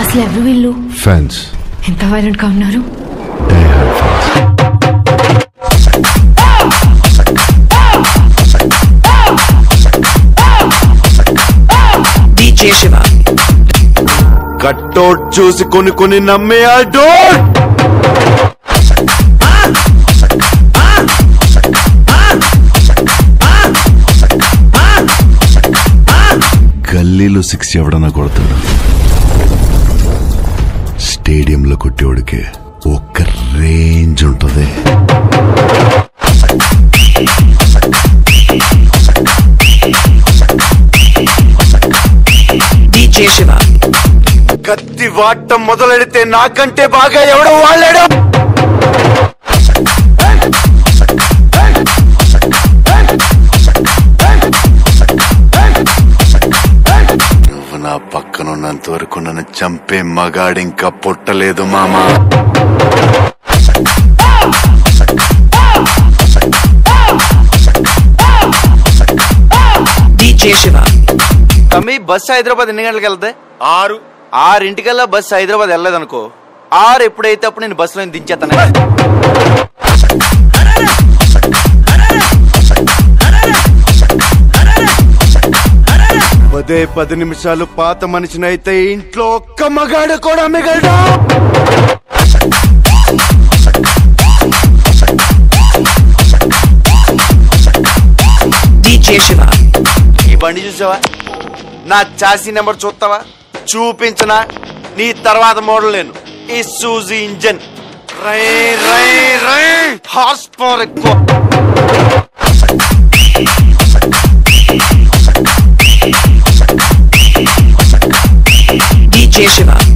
అసలు ఎవరు వీళ్ళు ఫ్యాన్స్ ఎంత వైలెంట్ గా ఉన్నారు DJ Shiva. కట్టౌట్ చూసి కొన్ని కొన్ని నమ్మే ఆ డోట్ గల్లీలో సిక్స్ ఎవడన్నా కొడతాడు స్టేడియంలో కొట్టేవాడికి ఒక్క రేంజ్ ఉంటుంది DJ Shiva. కత్తి వాడటం మొదలెడితే నాకంటే బాగా ఎవడో వాళ్ళాడు నువ్వు నా పక్కనున్నంత వరకు నన్ను చంపే మగాడింకా పుట్టలేదు మామా DJ Shiva. తమ్మి బస్సు హైదరాబాద్ ఎన్ని గంటలకు వెళ్తే ఆరు ఆరింటికల్లా బస్సు హైదరాబాద్ వెళ్ళలేదనుకో ఆరు ఎప్పుడైతే అప్పుడు నేను బస్సులో దించేస్తాను పదే పది నిమిషాలు పాత మనిషినైతే ఇంట్లో ఒక్క మగాడు కూడా మిగలడా DJ Shiva. ఈ బండి చూసావా నా చాసీ నెంబర్ చూస్తావా చూపించనా నీ తర్వాత మోడల్ నేను ఈ సూజీ ఇంజన్ రై రై రై హార్స్ పవర్ ఎక్కువ DJ Shiva.